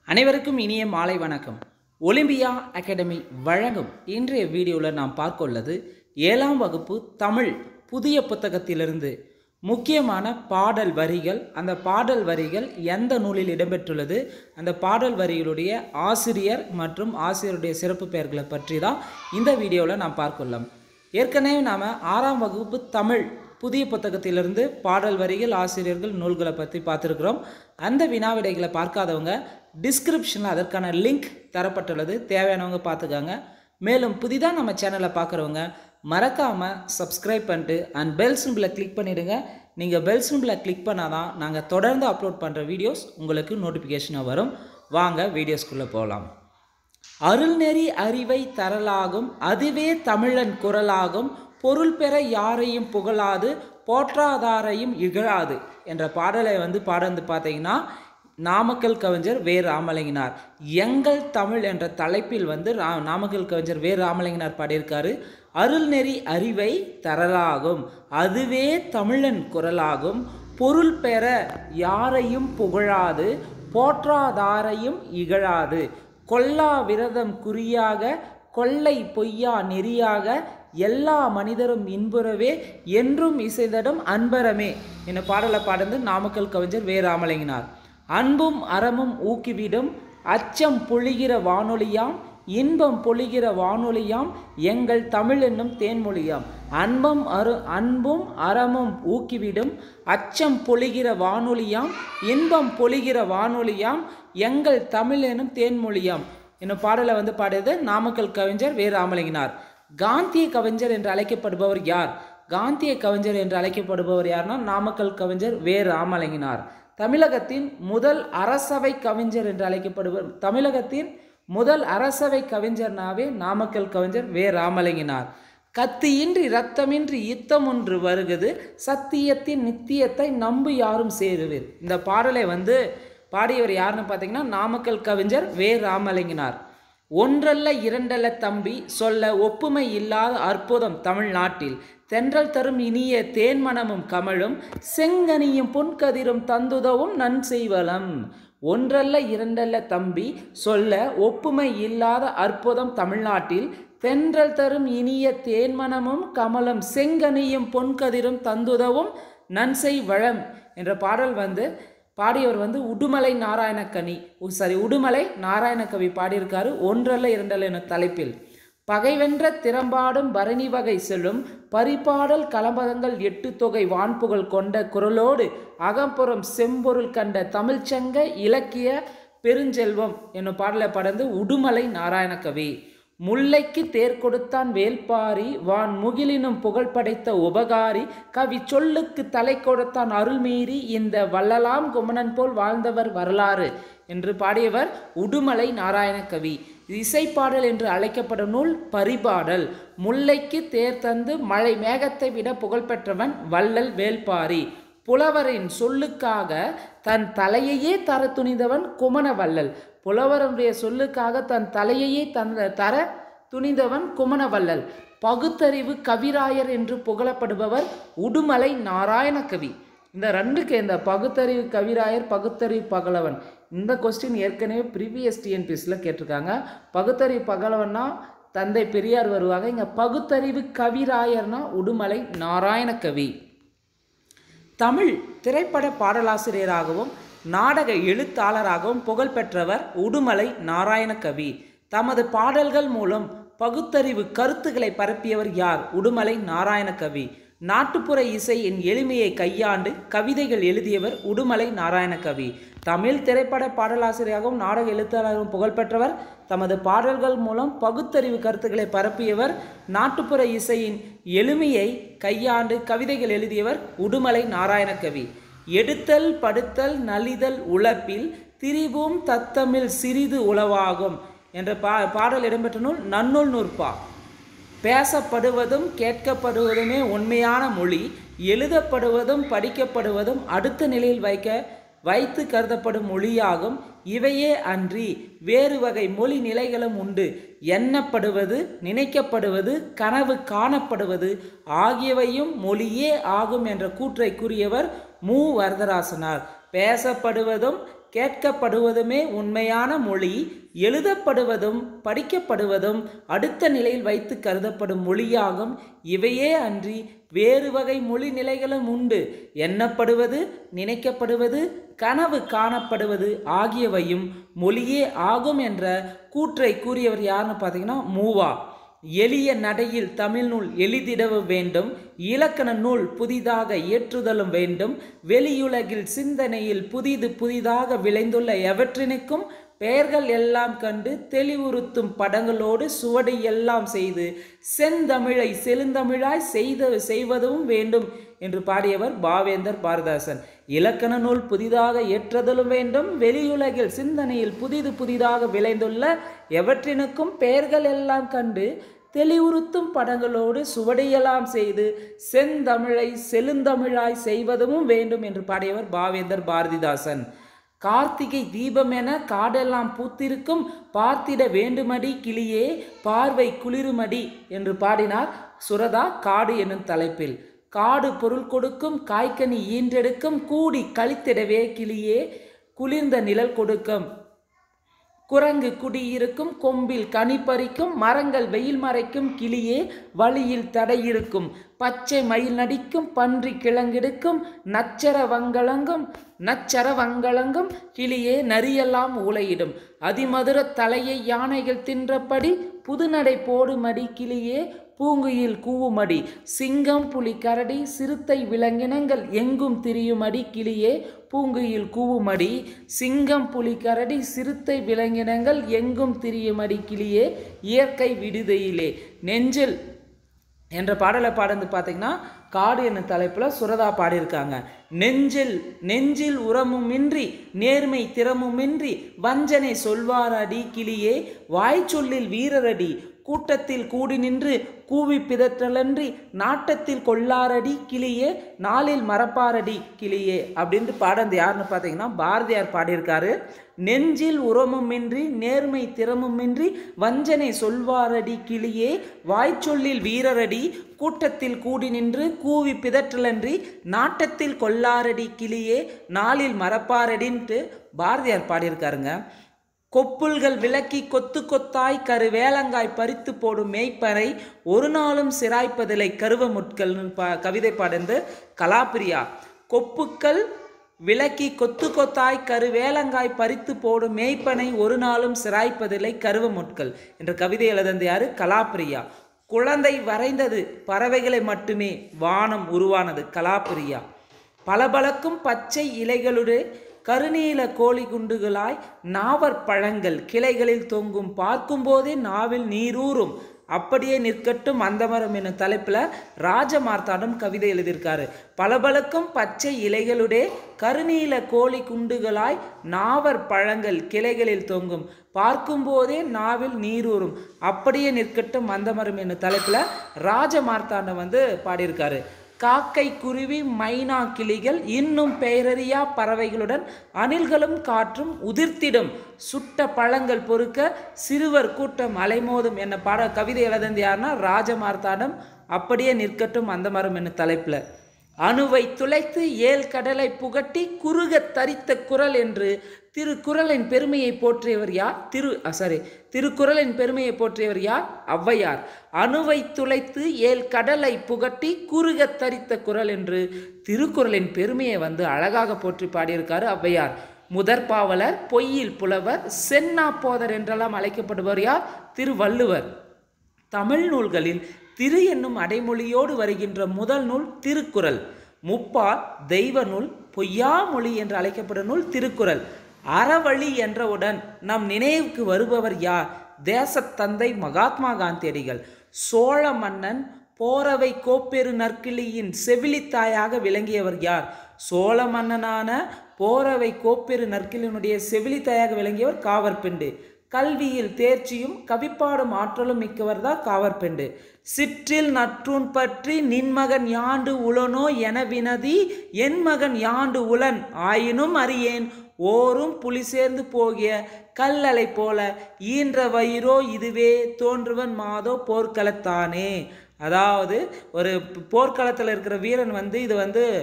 அனைவருக்கும் இனிய மாலை வணக்கம் ஒலிம்பியா அகாடமி வழங்கும் இன்றைய வீடியோவில் நாம் பார்க்க உள்ளது ஏழாம் வகுப்பு தமிழ் புதிய புத்தகத்திலிருந்து முக்கியமான பாடல் வரிகள் அந்த பாடல் வரிகள் எந்த நூலில் இடம்பெற்றுள்ளது அந்த பாடல் வரிகளுடைய ஆசிரியர் மற்றும் ஆசிரியருடைய சிறப்பு பெயர்களை பற்றி தான் இந்த வீடியோவில் நாம் பார்க்க உள்ளோம் ஏற்கனவே நாம் ஆறாம் வகுப்பு தமிழ் புதிய புத்தகத்திலிருந்து பாடல் வரிகள் ஆசிரியர்கள் நூல்களை பற்றி பார்த்துருக்குறோம் அந்த வினாவிடைகளை பார்க்காதவங்க டிஸ்கிரிப்ஷனில் அதற்கான லிங்க் தரப்பட்டுள்ளது தேவையானவங்க பார்த்துக்கோங்க மேலும் புதிதாக நம்ம சேனலை பார்க்குறவங்க மறக்காமல் சப்ஸ்கிரைப் பண்ணிட்டு அண்ட் பெல் சிம்பிளை கிளிக் பண்ணிவிடுங்க நீங்கள் பெல் சிம்பிளை கிளிக் பண்ணால் தான் நாங்கள் தொடர்ந்து அப்லோட் பண்ணுற வீடியோஸ் உங்களுக்கு நோட்டிஃபிகேஷனாக வரும் வாங்க வீடியோஸ்குள்ளே போகலாம் அருள்நெறி அறிவை தரலாகும் அதுவே தமிழன் குரலாகும் பொருள் பெற யாரையும் புகழாது போற்றாதாரையும் இகழாது என்ற பாடலை வந்து பாடந்து பார்த்தீங்கன்னா நாமக்கல் கவிஞர் வே ராமலிங்கனார் எங்கள் தமிழ் என்ற தலைப்பில் வந்து ரா நாமக்கல் கவிஞர் வே ராமலிங்கனார் பாடியிருக்காரு அருள்நெறி அறிவை தரலாகும் அதுவே தமிழன் குரலாகும் பொருள் பெற யாரையும் புகழாது போற்றாதாரையும் இகழாது கொல்லா விரதம் குறியாக கொள்ளை பொய்யா நெறியாக எல்லா மனிதரும் இன்புறவே என்றும் இசைதடும் அன்பரமே என பாடலை பாடந்து நாமக்கல் கவிஞர் வே ராமலிங்கனார் அன்பும் அறமும் ஊக்கிவிடும் அச்சம் பொழிகிற வானொலியாம் இன்பம் பொழிகிற வானொலியாம் எங்கள் தமிழ் என்னும் தேன்மொழியாம் அன்பம் அரு அன்பும் அறமும் ஊக்கிவிடும் அச்சம் பொழிகிற வானொலியாம் இன்பம் பொழிகிற வானொலியாம் எங்கள் தமிழ் எனும் தேன்மொழியாம் என்னும் பாடலை வந்து பாடியது நாமக்கல் கவிஞர் வே ராமலிங்கனார் காந்திய கவிஞர் என்று அழைக்கப்படுபவர் யார் காந்திய கவிஞர் என்று அழைக்கப்படுபவர் யார்னா நாமக்கல் கவிஞர் வே ராமலிங்கனார் தமிழகத்தின் முதல் அரசவை கவிஞர் என்று அழைக்கப்படுவர் தமிழகத்தின் முதல் அரசவை கவிஞர்னாவே நாமக்கல் கவிஞர் வே ராமலிங்கனார் கத்தியின்றி இரத்தமின்றி யுத்தம் ஒன்று வருகிறது சத்தியத்தின் நித்தியத்தை நம்பு யாரும் சேருவீர் இந்த பாடலை வந்து பாடியவர் யாருன்னு பார்த்தீங்கன்னா நாமக்கல் கவிஞர் வே ராமலிங்கனார் ஒன்றல்ல இரண்டல்ல தம்பி சொல்ல ஒப்புமை இல்லாத அற்புதம் தமிழ்நாட்டில் தென்றல் தரும் இனிய தேன்மணமும் கமழும் செங்கனியும் பொன்கதிரும் தந்துதவும் நன் செய்வலம் ஒன்றல்ல இரண்டல்ல தம்பி சொல்ல ஒப்புமை இல்லாத அற்புதம் தமிழ்நாட்டில் தென்றல் தரும் இனிய தேன்மணமும் கமலம் செங்கனியும் பொன்கதிரும் தந்துதவும் நன்செய் வளம் என்ற பாடல் வந்து பாடியவர் வந்து உடுமலை நாராயணக்கனி சாரி உடுமலை நாராயணகவி பாடியிருக்காரு ஒன்றல்ல இரண்டல்ல என தலைப்பில் பகைவென்ற திறம்பாடும் பரணி வகை செல்லும் பரிபாடல் கலம்பகங்கள் எட்டு தொகை வான்புகழ் கொண்ட குரலோடு அகம்புறம் செம்பொருள் கண்ட தமிழ்ச்சங்க இலக்கிய பெருஞ்செல்வம் என்னும் பாடலை படந்து உடுமலை நாராயணகவி முல்லைக்கு தேர் கொடுத்தான் வேல்பாரி வான் முகிலினும் புகழ் படைத்த உபகாரி கவி சொல்லுக்கு தலை கொடுத்தான் அருள்மீறி இந்த வள்ளலாம் குமணன் போல் வாழ்ந்தவர் வரலாறு என்று பாடியவர் உடுமலை நாராயணகவி இசைப்பாடல் என்று அழைக்கப்படும் நூல் பரிபாடல் முல்லைக்கு தேர் தந்து மழை மேகத்தை விட புகழ்பெற்றவன் வள்ளல் வேல்பாரி புலவரின் சொல்லுக்காக தன் தலையையே தர துணிந்தவன் குமணவள்ளல் புலவருடைய சொல்லுக்காக தன் தலையையே தன் தர துணிந்தவன் குமணவள்ளல் பகுத்தறிவு கவிராயர் என்று புகழப்படுபவர் உடுமலை நாராயணகவி இந்த ரெண்டுக்கு இந்த பகுத்தறிவு கவிராயர் பகுத்தறிவு பகலவன் இந்த கொஸ்டின் ஏற்கனவே ப்ரீவியஸ் டிஎன்பிஎஸ்சில் கேட்டிருக்காங்க பகுத்தறிவு பகலவன்னா தந்தை பெரியார் வருவாங்க இங்கே பகுத்தறிவு கவிராயர்னா உடுமலை நாராயணகவி தமிழ் திரைப்பட பாடலாசிரியராகவும் நாடக எழுத்தாளராகவும் புகழ்பெற்றவர் உடுமலை நாராயணகவி தமது பாடல்கள் மூலம் பகுத்தறிவு கருத்துக்களை பரப்பியவர் யார் உடுமலை நாராயணகவி நாட்டுப்புற இசையின் எளிமையை கையாண்டு கவிதைகள் எழுதியவர் உடுமலை நாராயணகவி தமிழ் திரைப்பட பாடலாசிரியராகவும் நாடக எழுத்தாளராகவும் புகழ்பெற்றவர் தமது பாடல்கள் மூலம் பகுத்தறிவு கருத்துக்களை பரப்பியவர் நாட்டுப்புற இசையின் எளிமையை கையாண்டு கவிதைகள் எழுதியவர் உடுமலை நாராயணகவி எடுத்தல் படுத்தல் நலிதல் உழப்பில் திரிவும் தத்தமிழ் சிறிது உளவாகும் என்ற பா பாடல் இடம்பெற்ற நூல் நன்னூல் நூற்பா பேசப்படுவதும் கேட்கப்படுவதுமே உண்மையான மொழி எழுதப்படுவதும் படிக்கப்படுவதும் அடுத்த நிலையில் வைக்க வைத்து கருதப்படும் மொழியாகும் இவையே அன்றி வேறு வகை மொழி நிலைகளும் உண்டு எண்ணப்படுவது நினைக்கப்படுவது கனவு காணப்படுவது ஆகியவையும் மொழியே ஆகும் என்ற கூற்றை கூறியவர் மு வரதராசனார் பேசப்படுவதும் கேட்கப்படுவதுமே உண்மையான மொழி எழுதப்படுவதும் படிக்கப்படுவதும் அடுத்த நிலையில் வைத்து கருதப்படும் மொழியாகும் இவையே அன்றி வேறு வகை மொழி நிலைகளும் உண்டு எண்ணப்படுவது நினைக்கப்படுவது கனவு காணப்படுவது ஆகியவையும் மொழியே ஆகும் என்ற கூற்றை கூறியவர் யாருன்னு பார்த்தீங்கன்னா மூவா எளிய நடையில் தமிழ் நூல் எளிதிடவு வேண்டும் இலக்கண நூல் புதிதாக இயற்றுதலும் வேண்டும் வெளியுலகில் சிந்தனையில் புதிது புதிதாக விளைந்துள்ள எவற்றினுக்கும் பெயர்கள் எல்லாம் கண்டு தெளிவுறுத்தும் படங்களோடு சுவடி எல்லாம் செய்து செந்தமிழை செழுந்தமிழாய் செய்த செய்வதும் வேண்டும் என்று பாடியவர் பாவேந்தர் பாரதாசன் இலக்கண நூல் புதிதாக ஏற்றதலும் வேண்டும் வெளியுலகில் சிந்தனையில் புதிது புதிதாக விளைந்துள்ள எவற்றினுக்கும் பெயர்கள் எல்லாம் கண்டு தெளிவுறுத்தும் படங்களோடு சுவடியெல்லாம் செய்து செந்தமிழை செழுந்தமிழாய் செய்வதும் வேண்டும் என்று பாடியவர் பாவேந்தர் பாரதிதாசன் கார்த்திகை தீபம் என காடெல்லாம் பூத்திருக்கும் பார்த்திட வேண்டுமடி கிளியே பார்வை குளிருமடி என்று பாடினார் சுரதா காடு எனும் தலைப்பில் காடு பொருள் கொடுக்கும் காய்கனி ஈன்றெடுக்கும் கூடி கழித்திடவே கிளியே குளிர்ந்த நிழல் கொடுக்கும் குரங்கு குடியிருக்கும் கொம்பில் கனி பறிக்கும் மரங்கள் வெயில் மறைக்கும் கிளியே வழியில் தடையிருக்கும் பச்சை மயில் நடிக்கும் பன்றி கிழங்கெடுக்கும் நச்சர வங்களங்கும் நச்சர வங்களங்கும் கிளியே நரியெல்லாம் ஊளையிடும் அதிமதுர தலையை யானைகள் தின்றபடி புதுநடை போடுமடி கிளியே பூங்குயில் கூவுமடி சிங்கம் புலி கரடி சிறுத்தை விலங்கினங்கள் எங்கும் திரியுமடி கிளியே பூங்குயில் கூவுமடி சிங்கம் புலி கரடி சிறுத்தை விலங்கினங்கள் எங்கும் திரியுமடி கிளியே இயற்கை விடுதையிலே நெஞ்சில் என்ற பாடலை பாடுந்து பார்த்தீங்கன்னா காடு என்னும் தலைப்பில் சுரதா பாடியிருக்காங்க நெஞ்சில் நெஞ்சில் உரமுமின்றி நேர்மை திறமுமின்றி வஞ்சனை சொல்வாரடி கிளியே வாய்ச்சொல்லில் வீரரடி கூட்டத்தில் கூடி நின்று கூவி பிதற்றலன்றி நாட்டத்தில் கொள்ளாரடி கிளியே நாளில் மறப்பாரடி கிளியே அப்படின்ட்டு பாடந்து யாருன்னு பார்த்தீங்கன்னா பாரதியார் பாடியிருக்காரு நெஞ்சில் உரமுமின்றி நேர்மை திறமுமின்றி வஞ்சனை சொல்வாரடி கிளியே வாய்ச்சொல்லில் வீரரடி கூட்டத்தில் கூடி நின்று கூவி பிதற்றலன்றி நாட்டத்தில் கொள்ளாரடி கிளியே நாளில் மறப்பாரடின்ட்டு பாரதியார் பாடியிருக்காருங்க கொப்புள்கள் விளக்கி கொத்து கொத்தாய் கரு வேலங்காய் பறித்து போடும் மேய்ப்பறை ஒரு நாளும் சிராய்ப்பதில்லை கருவ முட்கள்னு பா கவிதை பாடந்து கலாப்பிரியா கொப்புக்கள் விளக்கி கொத்து கொத்தாய் கரு வேலங்காய் பறித்து போடும் மேய்ப்பனை ஒரு நாளும் சிராய்ப்பதில்லை கருவ முட்கள் என்ற கவிதை எழுதந்து யாரு கலாப்பிரியா குழந்தை வரைந்தது பறவைகளை மட்டுமே வானம் உருவானது கலாப்பிரியா பளபளக்கும் பச்சை இலைகளுடைய கருநீல கோழி குண்டுகளாய் நாவற் பழங்கள் கிளைகளில் தொங்கும் பார்க்கும்போதே நாவில் நீரூறும் அப்படியே நிற்கட்டும் அந்த மரம் என்னும் தலைப்பில் ராஜமார்த்தாண்டம் கவிதை எழுதியிருக்காரு பளபளக்கும் பச்சை இலைகளுடைய கருநீல கோழி குண்டுகளாய் நாவற் பழங்கள் கிளைகளில் தொங்கும் பார்க்கும்போதே நாவில் நீரூறும் அப்படியே நிற்கட்டும் அந்த மரம் என்னும் தலைப்பில் ராஜமார்த்தாண்டம் வந்து பாடியிருக்காரு காக்கை குருவி மைனா கிளிகள் இன்னும் பெயரறியா பறவைகளுடன் அணில்களும் காற்றும் உதிர்த்திடும் சுட்ட பழங்கள் பொறுக்க சிறுவர் கூட்டம் அலைமோதும் என்ன பாட கவிதை எழுதந்து யாருன்னா ராஜமார்த்தாண்டம் அப்படியே நிற்கட்டும் அந்த மரம் என்ன தலைப்பில் அணுவை துளைத்து ஏல் கடலை புகட்டி குறுக தரித்த குரல் என்று திருக்குறளின் பெருமையை போற்றியவர் யார் திரு சாரி திருக்குறளின் பெருமையை போற்றியவர் யார் ஔவையார் அணுவை துளைத்து ஏல் கடலை புகட்டி குறுக தரித்த குரல் என்று திருக்குறளின் பெருமையை வந்து அழகாக போற்றி பாடியிருக்காரு ஔவையார் முதற்பாவலர் பொய்யில் புலவர் சென்னா போதர் என்றெல்லாம் அழைக்கப்படுவர் யார் திருவள்ளுவர் தமிழ் நூல்களில் திரு என்னும் அடைமொழியோடு வருகின்ற முதல் நூல் திருக்குறள் முப்பால் தெய்வ நூல் பொய்யா மொழி என்று அழைக்கப்படும் நூல் திருக்குறள் அறவழி என்றவுடன் நம் நினைவுக்கு வருபவர் யார் தேசத்தந்தை மகாத்மா காந்தியடிகள் சோழ மன்னன் போரவை கோப்பெரு நற்கிளியின் செவிலித்தாயாக விளங்கியவர் யார் சோழ மன்னனான போரவை கோப்பெரு நற்கிளியினுடைய செவிலித்தாயாக விளங்கியவர் காவற்பெண்டு கல்வியில் தேர்ச்சியும் கவிப்பாடும் ஆற்றலும் மிக்கவர் தான் காவற்பெண்டு சிற்றில் நற்றூன் பற்றி நின்மகன் யாண்டு உளனோ என வினதி என் மகன் யாண்டு உளன் ஆயினும் அறியேன் ஓரும் புலி சேர்ந்து போகிய கல்லலை போல ஈன்ற வயிறோ இதுவே தோன்றுவன் மாதோ போர்க்களத்தானே அதாவது ஒரு போர்க்களத்தில் இருக்கிற வீரன் வந்து இது வந்து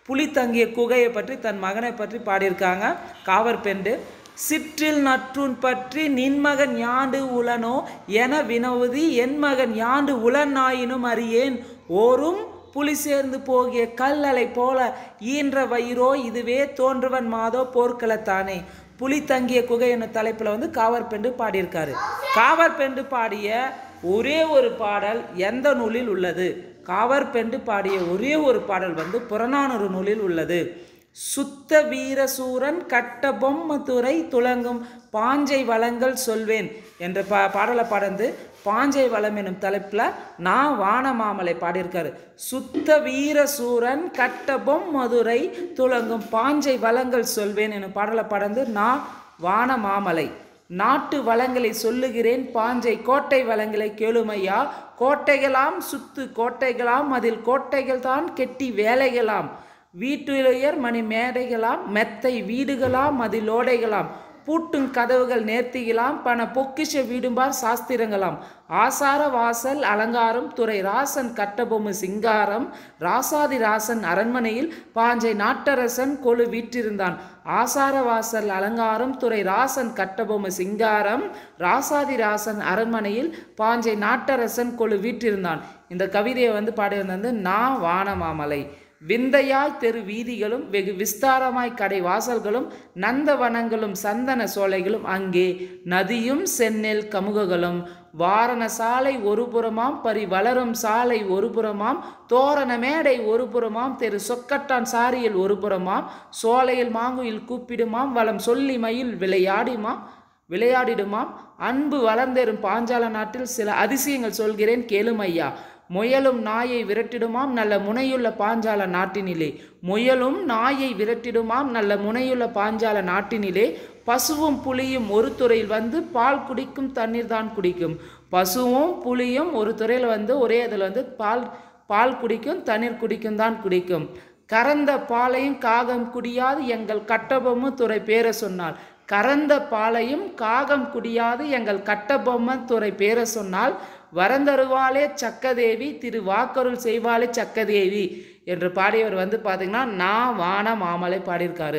புலி தங்கிய குகையை பற்றி தன் மகனை பற்றி பாடியிருக்காங்க காவற்பெண்டு சிற்றில் நற்றுன் பற்றி நின்மகன் யாண்டு உளனோ என வினவுதி என் மகன் யாண்டு உளனாயினும் அறியேன் ஓரும் புலி சேர்ந்து போகிய கல்லலை போல ஈன்ற வயிறோ இதுவே தோன்றுவன் மாதோ போர்க்களத்தானே புலி தங்கிய குகை என்னும் தலைப்பில் வந்து காவற்பெண்டு பாடியிருக்காரு காவற்பெண்டு பாடிய ஒரே ஒரு பாடல் எந்த நூலில் உள்ளது காவற்பெண்டு பாடிய ஒரே ஒரு பாடல் வந்து புறநானூறு நூலில் உள்ளது சுத்த வீரசூரன் கட்ட பொம்மதுரை துலங்கும் பாஞ்சை வளங்கள் சொல்வேன் என்ற பா பாடலை பாடந்து பாஞ்சை வளம் எனும் தலைப்பில் நான் வானமாமலை பாடியிருக்காரு சுத்த வீரசூரன் கட்ட பொம்மதுரை துலங்கும் பாஞ்சை வளங்கள் சொல்வேன் எனும் பாடலை பாடந்து நான் வானமாமலை நாட்டு வளங்களை சொல்லுகிறேன் பாஞ்சை கோட்டை வளங்களை கேளுமையா கோட்டைகளாம் சுத்து கோட்டைகளாம் அதில் கோட்டைகள் தான் கெட்டி வேலைகளாம் வீட்டுயர் மணி மேடைகளாம் மெத்தை வீடுகளாம் அதில் ஓடைகளாம் பூட்டும் கதவுகள் நேர்த்திகளாம் பண பொக்கிஷ வீடும்பார் சாஸ்திரங்களாம் ஆசார வாசல் அலங்காரம் துறை ராசன் கட்டபொம்மு சிங்காரம் ராசாதி ராசன் அரண்மனையில் பாஞ்சை நாட்டரசன் கொழு வீற்றிருந்தான் ஆசார வாசல் அலங்காரம் துறை ராசன் கட்டபொம்மு சிங்காரம் ராசாதி ராசன் அரண்மனையில் பாஞ்சை நாட்டரசன் கொழு வீற்றிருந்தான் இந்த கவிதையை வந்து பாடியிருந்தது நான் வானமாமலை விந்தையாய் தெரு வீதிகளும் வெகு விஸ்தாரமாய் கடை வாசல்களும் நந்தவனங்களும் சந்தன சோலைகளும் அங்கே நதியும் செந்நெல் கமுகங்களும் வாரண சாலை ஒரு புறமாம் பரி வளரும் சாலை ஒரு புறமாம் தோரண மேடை ஒரு புறமாம் தெரு சொக்கட்டான் சாரியில் ஒரு புறமாம் சோலையில் மாங்குயில் கூப்பிடுமாம் வளம் சொல்லி மயில் விளையாடிமாம் விளையாடிடுமாம் அன்பு வளர்ந்தேறும் பாஞ்சால நாட்டில் சில அதிசயங்கள் சொல்கிறேன் கேளும் ஐயா முயலும் நாயை விரட்டிடுமாம் நல்ல முனையுள்ள பாஞ்சால நாட்டினிலே முயலும் நாயை விரட்டிடுமாம் நல்ல முனையுள்ள பாஞ்சால நாட்டினிலே பசுவும் புலியும் ஒரு துறையில் வந்து பால் குடிக்கும் தண்ணீர் தான் குடிக்கும் பசுவும் புலியும் ஒரு துறையில் வந்து ஒரே இதில் வந்து பால் பால் குடிக்கும் தண்ணீர் குடிக்கும் தான் குடிக்கும் கறந்த பாலையும் காகம் குடியாது எங்கள் கட்டபொம்மு துறை பேர சொன்னாள் கறந்த பாலையும் காகம் குடியாது எங்கள் கட்டபொம்ம துறை பேர சொன்னால் வரந்தருவாளே சக்கதேவி திரு வாக்கருள் செய்வாளே சக்கதேவி என்று பாடியவர் வந்து பார்த்தீங்கன்னா நான் வான மாமலை பாடியிருக்காரு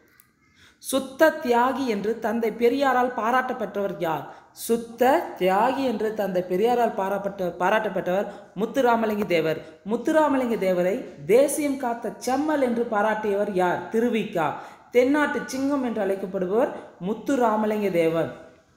சுத்த தியாகி என்று தந்தை பெரியாரால் பாராட்டப்பட்டவர் யார் சுத்த தியாகி என்று தந்தை பெரியாரால் பாராட்டப்பட்ட பாராட்டப்பட்டவர் முத்துராமலிங்க தேவர் முத்துராமலிங்க தேவரை தேசியம் காத்த செம்மல் என்று பாராட்டியவர் யார் திருவிக்கா தென்னாட்டு சிங்கம் என்று அழைக்கப்படுபவர் முத்துராமலிங்க தேவர்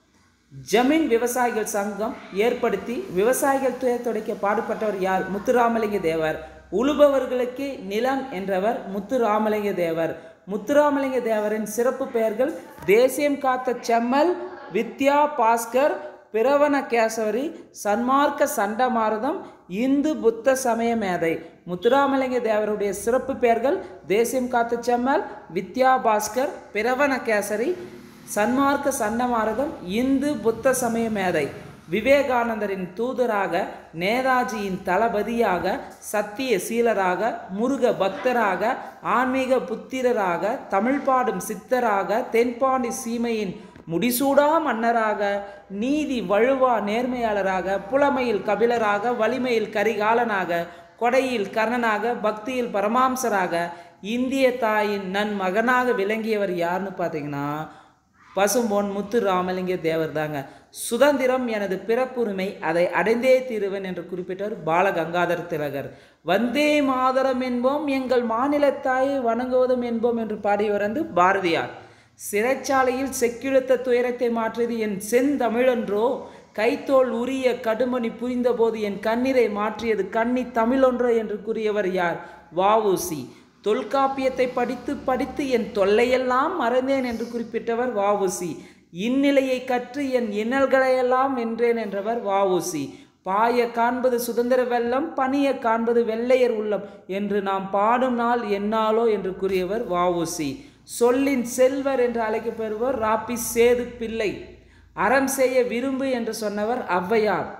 ஜமீன் விவசாயிகள் சங்கம் ஏற்படுத்தி விவசாயிகள் துயர் துடைக்க பாடுபட்டவர் யார் முத்துராமலிங்க தேவர் உழுபவர்களுக்கு நிலம் என்றவர் முத்துராமலிங்க தேவர் முத்துராமலிங்க தேவரின் சிறப்பு பெயர்கள் தேசியம் காத்த செம்மல் வித்யா பாஸ்கர் பிரவண கேசவரி சன்மார்க்க சண்டமாரதம் இந்து புத்த சமய மேதை முத்துராமலிங்க தேவருடைய சிறப்பு பெயர்கள் தேசியம் காத்த செம்மல் வித்யா பாஸ்கர் பிரவண கேசரி சன்மார்க்க சண்டமாரதம் இந்து புத்த சமய மேதை விவேகானந்தரின் தூதராக நேதாஜியின் தளபதியாக சத்திய சீலராக முருக பக்தராக ஆன்மீக புத்திரராக தமிழ் பாடும் சித்தராக தென்பாண்டி சீமையின் முடிசூடா மன்னராக நீதி வழுவா நேர்மையாளராக புலமையில் கபிலராக வலிமையில் கரிகாலனாக கொடையில் கர்ணனாக பக்தியில் பரமாம்சராக இந்திய தாயின் நன் மகனாக விளங்கியவர் யாருன்னு பார்த்தீங்கன்னா பசும்பொன் முத்து ராமலிங்க தேவர் தாங்க சுதந்திரம் எனது பிறப்புரிமை அதை அடைந்தே தீருவேன் என்று குறிப்பிட்டவர் பாலகங்காதர திலகர் வந்தே மாதரம் என்போம் எங்கள் மாநிலத்தாயை வணங்குவதும் என்போம் என்று பாடியவர் வந்து பாரதியார் சிறைச்சாலையில் செக்கிழுத்த துயரத்தை மாற்றியது என் செந்தமிழன்றோ கைத்தோல் உரிய கடுமணி புரிந்தபோது என் கண்ணீரை மாற்றியது கண்ணி தமிழொன்றோ என்று கூறியவர் யார் வஉசி தொல்காப்பியத்தை படித்து படித்து என் தொல்லையெல்லாம் மறந்தேன் என்று குறிப்பிட்டவர் வஉசி இந்நிலையை கற்று என் இன்னல்களையெல்லாம் வென்றேன் என்றவர் வஉசி பாய காண்பது சுதந்திர வெள்ளம் பணிய காண்பது வெள்ளையர் உள்ளம் என்று நாம் பாடும் நாள் என்னாலோ என்று கூறியவர் வஉசி சொல்லின் செல்வர் என்று அழைக்கப்படுவர் ராப்பி சேது பிள்ளை அறம் செய்ய விரும்பு என்று சொன்னவர் ஔவையார்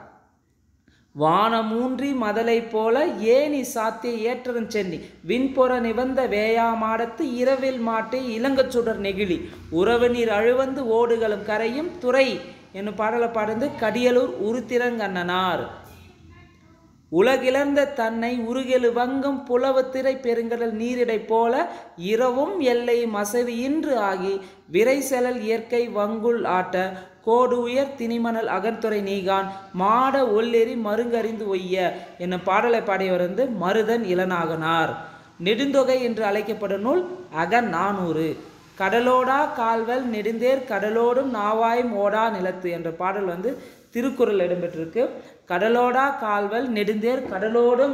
வானமூன்றி மதலை போல ஏனி சாத்திய ஏற்றரும் சென்னி விண்பொற நிவந்த வேயாமாடத்து இரவில் மாட்டை இளங்கச் சுடர் நெகிழி உறவு நீர் அழுவந்து ஓடுகளும் கரையும் துறை என்னும் பாடலை பாடுந்து கடியலூர் உருத்திரங்கண்ணனார் உலகிழந்த தன்னை உருகெழு வங்கம் புலவு திரை பெருங்கடல் நீரிடை போல இரவும் எல்லை மசதியின்று ஆகி விரைசெலல் இயற்கை வங்குள் ஆட்ட கோடு உயர் திணிமணல் அகன்துறை நீகான் மாட ஒல்லெறி மருங்கறிந்து ஒய்ய என்னும் பாடலை பாடியவர் வந்து மருதன் இளநாகனார் நெடுந்தொகை என்று அழைக்கப்படும் நூல் அகநானூறு கடலோடா கால்வல் நெடுந்தேர் கடலோடும் நாவாயும் ஓடா நிலத்து என்ற பாடல் வந்து திருக்குறள் இடம்பெற்றிருக்கு கடலோடா கால்வல் நெடுந்தேர் கடலோடும்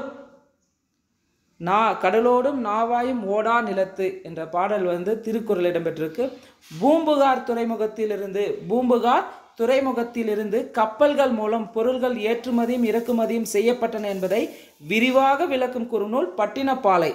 நா கடலோடும் நாவாயும் ஓடா நிலத்து என்ற பாடல் வந்து திருக்குறள் இடம்பெற்றிருக்கு பூம்புகார் துறைமுகத்திலிருந்து பூம்புகார் துறைமுகத்திலிருந்து கப்பல்கள் மூலம் பொருள்கள் ஏற்றுமதியும் இறக்குமதியும் செய்யப்பட்டன என்பதை விரிவாக விளக்கும் குறுநூல் பட்டினப்பாலை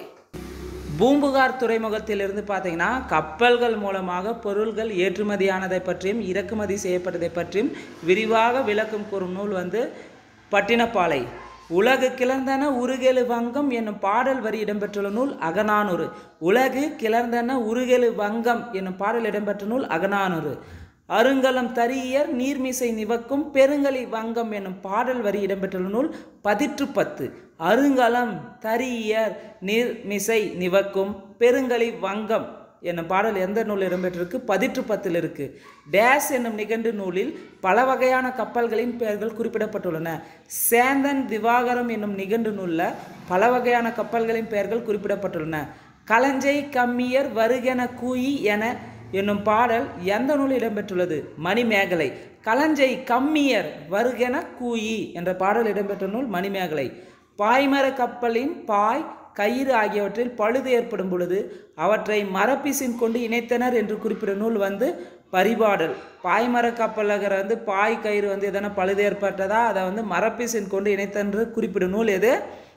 பூம்புகார் துறைமுகத்திலிருந்து பார்த்தீங்கன்னா கப்பல்கள் மூலமாக பொருள்கள் ஏற்றுமதியானதை பற்றியும் இறக்குமதி செய்யப்பட்டதை பற்றியும் விரிவாக விளக்கும் கூறும் நூல் வந்து பட்டினப்பாலை உலகு கிளர்ந்தன உருகெழு வங்கம் என்னும் பாடல் வரி இடம்பெற்றுள்ள நூல் அகநானூறு உலகு கிளர்ந்தன உருகெழு வங்கம் என்னும் பாடல் இடம்பெற்ற நூல் அகநானூறு அருங்கலம் தரியர் நீர்மிசை நிவக்கும் பெருங்கலி வங்கம் என்னும் பாடல் வரி இடம்பெற்றுள்ள நூல் பதிற்று பத்து அருங்கலம் தரியர் நீர்மிசை நிவக்கும் பெருங்கலி வங்கம் என்னும் பாடல் எந்த நூல் இடம்பெற்றிருக்கு பதிற்று பத்தில் இருக்கு டேஸ் என்னும் நிகண்டு நூலில் பல வகையான கப்பல்களின் பெயர்கள் குறிப்பிடப்பட்டுள்ளன சேந்தன் திவாகரம் என்னும் நிகண்டு நூலில் பல வகையான கப்பல்களின் பெயர்கள் குறிப்பிடப்பட்டுள்ளன களஞ்சை கம்மியர் வருகென கூயி என என்னும் பாடல் எந்த நூல் இடம்பெற்றுள்ளது மணிமேகலை களஞ்சை கம்மியர் வருகென கூயி என்ற பாடல் இடம்பெற்ற நூல் மணிமேகலை பாய்மர கப்பலின் பாய் கயிறு ஆகியவற்றில் பழுது ஏற்படும் பொழுது அவற்றை மரப்பிசின் கொண்டு இணைத்தனர் என்று குறிப்பிடும் நூல் வந்து பரிபாடல் பாய்மர கப்பலகர வந்து பாய் கயிறு வந்து எதனா பழுது ஏற்பட்டதா அதை வந்து மரப்பிசின் கொண்டு இணைத்தன்று குறிப்பிடும் நூல் எது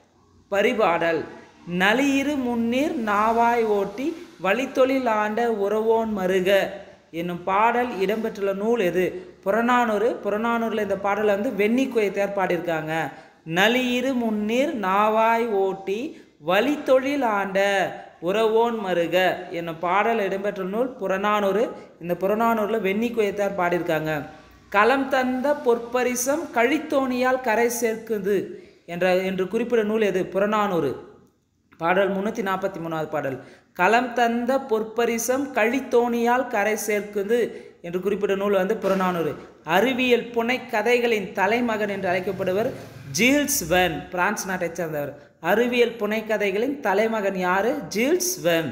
பரிபாடல் நளியிரு முன்னீர் நாவாய் ஓட்டி வழித்தொழில் ஆண்ட உறவோன் மருக என்னும் பாடல் இடம்பெற்றுள்ள நூல் எது புறநானூறு புறநானூரில் இந்த பாடலை வந்து வெண்ணி குயத்தையார் பாடியிருக்காங்க நளியிரு முன்னீர் நாவாய் ஓட்டி வழித்தொழில் ஆண்ட உறவோன் மருக என்னும் பாடல் இடம்பெற்ற நூல் புறநானூறு இந்த புறநானூரில் வெண்ணி குயத்தார் பாடியிருக்காங்க களம் தந்த பொற்பரிசம் கழித்தோணியால் கரை சேர்க்குது என்ற என்று குறிப்பிடும் நூல் எது புறநானூறு பாடல் முன்னூற்றி நாற்பத்தி மூணாவது பாடல் களம் தந்த பொற்பரிசம் கழித்தோணியால் கரை சேர்க்குது என்று குறிப்பிட்ட நூல் வந்து புறநானூறு அறிவியல் புனை கதைகளின் தலைமகன் என்று அழைக்கப்படுவர் ஜீல்ஸ் வென் பிரான்ஸ் நாட்டைச் சேர்ந்தவர் அறிவியல் புனைக்கதைகளின் தலைமகன் யாரு ஜீல்ஸ் வென்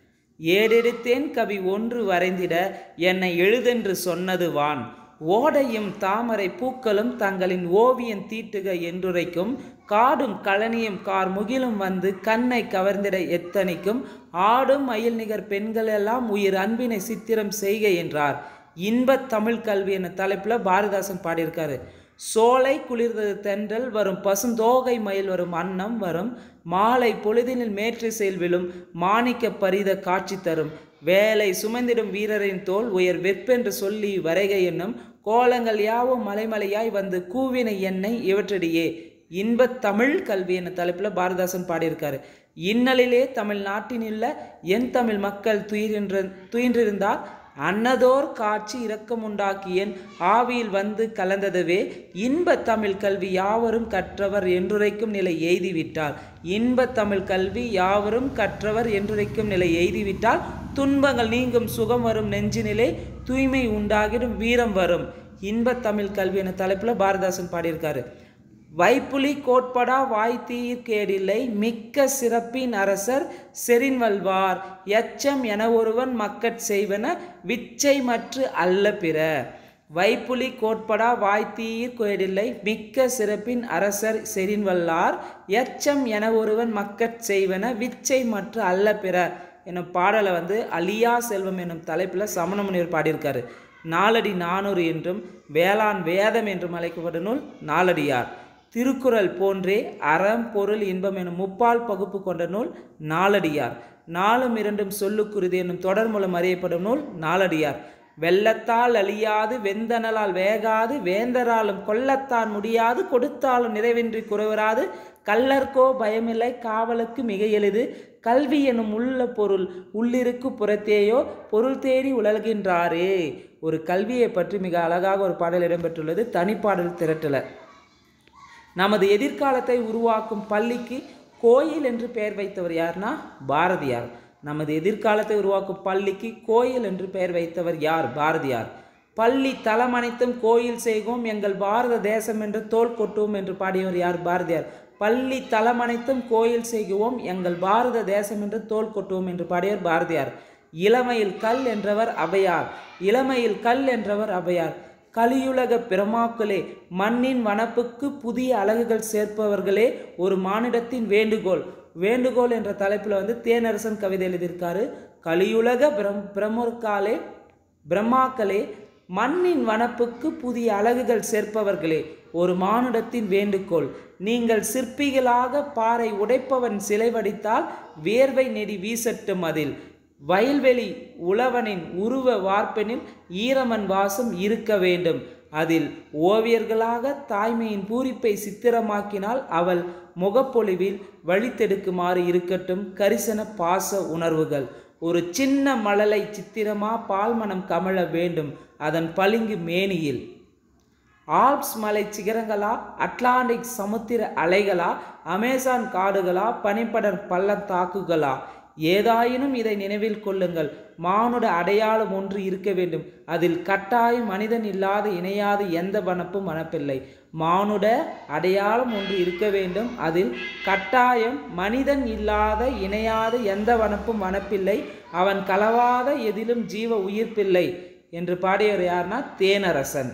ஏடெடுத்தேன் கவி ஒன்று வரைந்திட என்னை எழுதென்று சொன்னது வான் ஓடையும் தாமரை பூக்களும் தங்களின் ஓவியம் தீட்டுக என்றுரைக்கும் காடும் கழனியும் கார் முகிலும் வந்து கண்ணை கவர்ந்திட எத்தனைக்கும் ஆடும் மயில் நிகர் பெண்களெல்லாம் உயிர் அன்பினை சித்திரம் செய்க என்றார் இன்பத் தமிழ் கல்வி என்ற தலைப்பில் பாரதிதாசன் பாடியிருக்காரு சோலை குளிர்ந்தது தென்றல் வரும் பசுந்தோகை மயில் வரும் அன்னம் வரும் மாலை பொழுதினில் மேற்றிசையில் விழும் மாணிக்க பரித காட்சி தரும் வேலை சுமந்திடும் வீரரின் தோல் உயர் வெப்பென்று சொல்லி வரைகை என்னும் கோலங்கள் யாவும் மலைமலையாய் வந்து கூவின எண்ணெய் இவற்றிடையே இன்பத் தமிழ் கல்வி என்ற தலைப்பில் பாரதிதாசன் பாடியிருக்காரு இன்னலிலே தமிழ்நாட்டினுள்ள என் தமிழ் மக்கள் துயிரின்ற துயின்றிருந்தால் அன்னதோர் காட்சி இரக்கமுண்டாக்கியன் ஆவியில் வந்து கலந்ததுவே இன்ப தமிழ் கல்வி யாவரும் கற்றவர் என்றுரைக்கும் நிலை எய்திவிட்டால் இன்ப தமிழ் கல்வி யாவரும் கற்றவர் என்றுரைக்கும் நிலை எய்திவிட்டால் துன்பங்கள் நீங்கும் சுகம் வரும் நெஞ்சினிலே தூய்மை உண்டாகிடும் வீரம் வரும் இன்ப தமிழ் கல்வி என தலைப்பில் பாரதிதாசன் பாடியிருக்காரு வைப்புலி கோட்படா வாய்த்தீர் கேடில்லை மிக்க சிறப்பின் அரசர் செறின்வல்வார் எச்சம் என ஒருவன் மக்கட் செய்வன விச்சை மற்று அல்ல பிற வைப்புலி கோட்படா வாய்த்தீர் கேடில்லை மிக்க சிறப்பின் அரசர் செறின்வல்லார் எச்சம் என ஒருவன் மக்கட் செய்வன விச்சை மற்று அல்ல பிற என்னும் பாடலை வந்து அலியா செல்வம் என்னும் தலைப்பில் சமணமுனிவர் பாடியிருக்காரு நாலடி நானூறு என்றும் வேளாண் வேதம் என்றும் அழைக்கப்படும் நூல் நாலடியார் திருக்குறள் போன்றே அறம் பொருள் இன்பம் எனும் முப்பால் பகுப்பு கொண்ட நூல் நாலடியார் நாலும் இரண்டும் சொல்லுக்குருதி என்னும் தொடர் மூலம் அறியப்படும் நூல் நாலடியார் வெள்ளத்தால் அழியாது வெந்தனலால் வேகாது வேந்தராலும் கொல்லத்தான் முடியாது கொடுத்தாலும் நிறைவின்றி குறைவராது கல்லர்க்கோ பயமில்லை காவலுக்கு மிக எளிது கல்வி எனும் உள்ள பொருள் உள்ளிருக்கு புறத்தேயோ பொருள் தேடி உலகின்றாரே ஒரு கல்வியை பற்றி மிக அழகாக ஒரு பாடல் இடம்பெற்றுள்ளது தனிப்பாடல் திரட்டல நமது எதிர்காலத்தை உருவாக்கும் பள்ளிக்கு கோயில் என்று பெயர் வைத்தவர் யார்னா பாரதியார் நமது எதிர்காலத்தை உருவாக்கும் பள்ளிக்கு கோயில் என்று பெயர் வைத்தவர் யார் பாரதியார் பள்ளி தலம் அனைத்தும் கோயில் செய்வோம் எங்கள் பாரத தேசம் என்று தோல் கொட்டுவோம் என்று பாடியவர் யார் பாரதியார் பள்ளி தலம் அனைத்தும் கோயில் செய்குவோம் எங்கள் பாரத தேசம் என்று தோல் கொட்டுவோம் என்று பாடியவர் பாரதியார் இளமையில் கல் என்றவர் அவையார் இளமையில் கல் என்றவர் அவையார் கலியுலக பிரமாக்களே மண்ணின் வனப்புக்கு புதிய அழகுகள் சேர்ப்பவர்களே ஒரு மானிடத்தின் வேண்டுகோள் வேண்டுகோள் என்ற தலைப்பில் வந்து தேனரசன் கவிதை எழுதியிருக்காரு கலியுலக பிரம் பிரமுற்காலே பிரம்மாக்களே மண்ணின் வனப்புக்கு புதிய அழகுகள் சேர்ப்பவர்களே ஒரு மானுடத்தின் வேண்டுகோள் நீங்கள் சிற்பிகளாக பாறை உடைப்பவன் சிலை வடித்தால் வேர்வை நெடி வீசட்டும் அதில் வயல்வெளி உழவனின் உருவ வார்ப்பெனில் ஈரமன் வாசம் இருக்க வேண்டும் அதில் ஓவியர்களாக தாய்மையின் பூரிப்பை சித்திரமாக்கினால் அவள் முகப்பொழிவில் வழித்தெடுக்குமாறு இருக்கட்டும் கரிசன பாச உணர்வுகள் ஒரு சின்ன மழலை சித்திரமா பால்மனம் கமழ வேண்டும் அதன் பளிங்கு மேனியில் ஆல்ப்ஸ் மலை சிகரங்களா அட்லாண்டிக் சமுத்திர அலைகளா அமேசான் காடுகளா பனிப்படர் பள்ளத்தாக்குகளா ஏதாயினும் இதை நினைவில் கொள்ளுங்கள் மானுட அடையாளம் ஒன்று இருக்க வேண்டும் அதில் கட்டாயம் மனிதன் இல்லாத இணையாத எந்த வனப்பும் வனப்பில்லை மானுட அடையாளம் ஒன்று இருக்க வேண்டும் அதில் கட்டாயம் மனிதன் இல்லாத இணையாத எந்த வனப்பும் வனப்பில்லை அவன் கலவாத எதிலும் ஜீவ உயிர்ப்பில்லை என்று பாடியவர் யார்னா தேனரசன்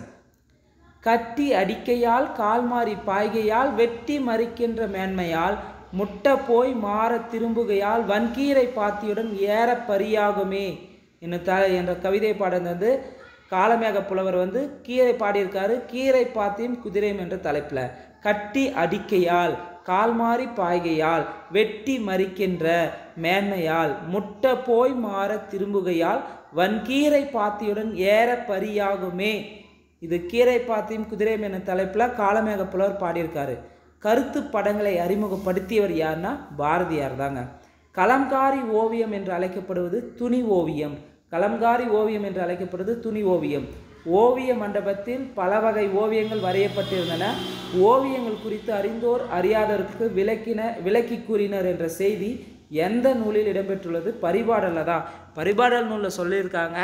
கட்டி அடிக்கையால் கால் மாறி பாய்கையால் வெட்டி மறிக்கின்ற மேன்மையால் முட்ட போய் மாற திரும்புகையால் வன்கீரை பாத்தியுடன் ஏற பரியாகுமே என்ன த என்ற கவிதை பாடல் வந்து காலமேக புலவர் வந்து கீரை பாடியிருக்காரு கீரை பாத்தியும் குதிரையும் என்ற தலைப்பில் கட்டி அடிக்கையால் கால் மாறி பாய்கையால் வெட்டி மறிக்கின்ற மேன்மையால் முட்ட போய் மாற திரும்புகையால் வன்கீரை பாத்தியுடன் ஏற பரியாகுமே இது கீரை பாத்தியும் குதிரையும் என்ற தலைப்பில் காலமேக புலவர் பாடியிருக்காரு கருத்து படங்களை அறிமுகப்படுத்தியவர் யாருன்னா பாரதியார் தாங்க கலம்காரி ஓவியம் என்று அழைக்கப்படுவது துணி ஓவியம் கலம்காரி ஓவியம் என்று அழைக்கப்படுவது துணி ஓவியம் ஓவிய மண்டபத்தில் பல வகை ஓவியங்கள் வரையப்பட்டிருந்தன ஓவியங்கள் குறித்து அறிந்தோர் அறியாதவருக்கு விளக்கின விளக்கி கூறினர் என்ற செய்தி எந்த நூலில் இடம்பெற்றுள்ளது பரிபாடலில் தான் பரிபாடல் நூலில் சொல்லியிருக்காங்க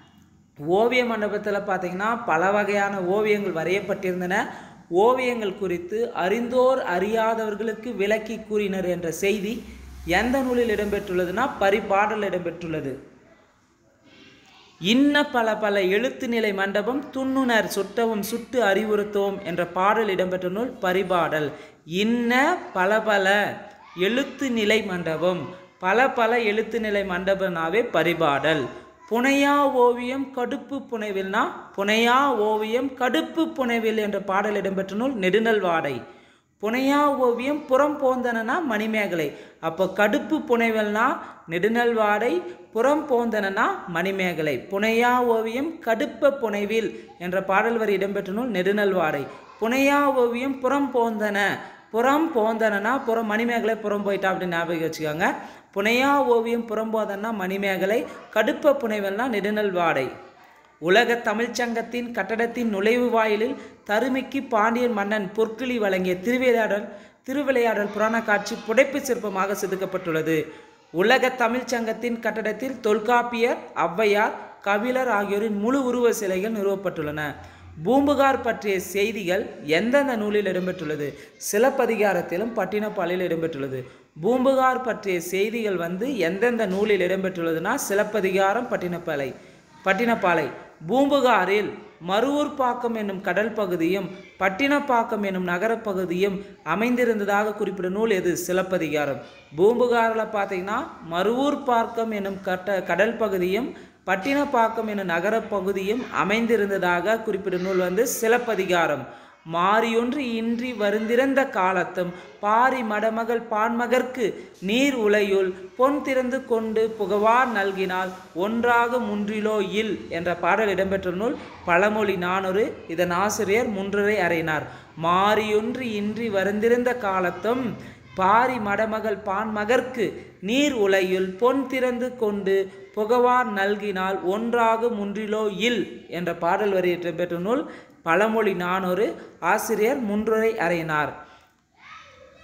ஓவிய மண்டபத்தில் பார்த்தீங்கன்னா பல வகையான ஓவியங்கள் வரையப்பட்டிருந்தன ஓவியங்கள் குறித்து அறிந்தோர் அறியாதவர்களுக்கு விளக்கி கூறினர் என்ற செய்தி எந்த நூலில் இடம்பெற்றுள்ளதுன்னா பரிபாடல் இடம்பெற்றுள்ளது இன்ன பல பல எழுத்து நிலை மண்டபம் துண்ணுணர் சுட்டவும் சுட்டு அறிவுறுத்தவும் என்ற பாடல் இடம்பெற்ற நூல் பரிபாடல் இன்ன பல பல எழுத்து நிலை மண்டபம் பல பல எழுத்து நிலை மண்டபம்னாவே பரிபாடல் புனையா ஓவியம் கடுப்பு புனைவில்னா புனையா ஓவியம் கடுப்பு புனைவில் என்ற பாடல் இடம்பெற்ற நூல் நெடுநல்வாடை புனையா ஓவியம் புறம் போந்தனனா மணிமேகலை அப்போ கடுப்பு புனைவல்னா நெடுநல்வாடை புறம் போந்தனனா மணிமேகலை புனையா ஓவியம் கடுப்ப புனைவில் என்ற பாடல் வரி இடம்பெற்ற நூல் நெடுநல்வாடை புனையா ஓவியம் புறம் போந்தன புறம் போந்தனனா புறம் மணிமேகலை புறம் போயிட்டா அப்படின்னு ஞாபகம் வச்சுக்கோங்க புனையா ஓவியம் புறம் போதனா மணிமேகலை கடுப்ப புனைவல்னா நெடுநல்வாடை உலக தமிழ்ச்சங்கத்தின் கட்டடத்தின் நுழைவு வாயிலில் தருமிக்கு பாண்டியன் மன்னன் பொற்கிளி வழங்கிய திருவிளையாடல் திருவிளையாடல் புராண காட்சி புடைப்பு சிற்பமாக செதுக்கப்பட்டுள்ளது உலக தமிழ்ச்சங்கத்தின் கட்டடத்தில் தொல்காப்பியர் ஔவையார் கபிலர் ஆகியோரின் முழு உருவ சிலைகள் நிறுவப்பட்டுள்ளன பூம்புகார் பற்றிய செய்திகள் எந்தெந்த நூலில் இடம்பெற்றுள்ளது சிலப்பதிகாரத்திலும் பட்டினப்பாலில் இடம்பெற்றுள்ளது பூம்புகார் பற்றிய செய்திகள் வந்து எந்தெந்த நூலில் இடம்பெற்றுள்ளதுன்னா சிலப்பதிகாரம் பட்டினப்பாலை பட்டினப்பாலை பூம்புகாரில் மருவூர்பாக்கம் என்னும் கடல் பகுதியும் பட்டினப்பாக்கம் என்னும் நகரப் பகுதியும் அமைந்திருந்ததாக குறிப்பிடும் நூல் எது சிலப்பதிகாரம் பூம்புகாரில் பார்த்தீங்கன்னா மருவூர்பாக்கம் என்னும் கட்ட கடல் பகுதியும் பட்டினப்பாக்கம் என்னும் நகரப் பகுதியும் அமைந்திருந்ததாக குறிப்பிடும் நூல் வந்து சிலப்பதிகாரம் மாறியொன்று இன்றி வருந்திருந்த காலத்தும் பாரி மடமகள் பான்மகற்கு நீர் உலையுள் பொன் திறந்து கொண்டு புகவார் நல்கினால் ஒன்றாக முன்றிலோ இல் என்ற பாடல் இடம்பெற்ற நூல் பழமொழி நானூறு இதன் ஆசிரியர் முன்றுரை அறையினார் மாறியொன்று இன்றி வருந்திருந்த காலத்தும் பாரி மடமகள் பான்மகற்கு நீர் உலையுள் பொன் திறந்து கொண்டு புகவார் நல்கினால் ஒன்றாக முன்றிலோ இல் என்ற பாடல் வரி இடம்பெற்ற நூல் பழமொழி நானூறு ஆசிரியர் முன்றுரை அறையினார்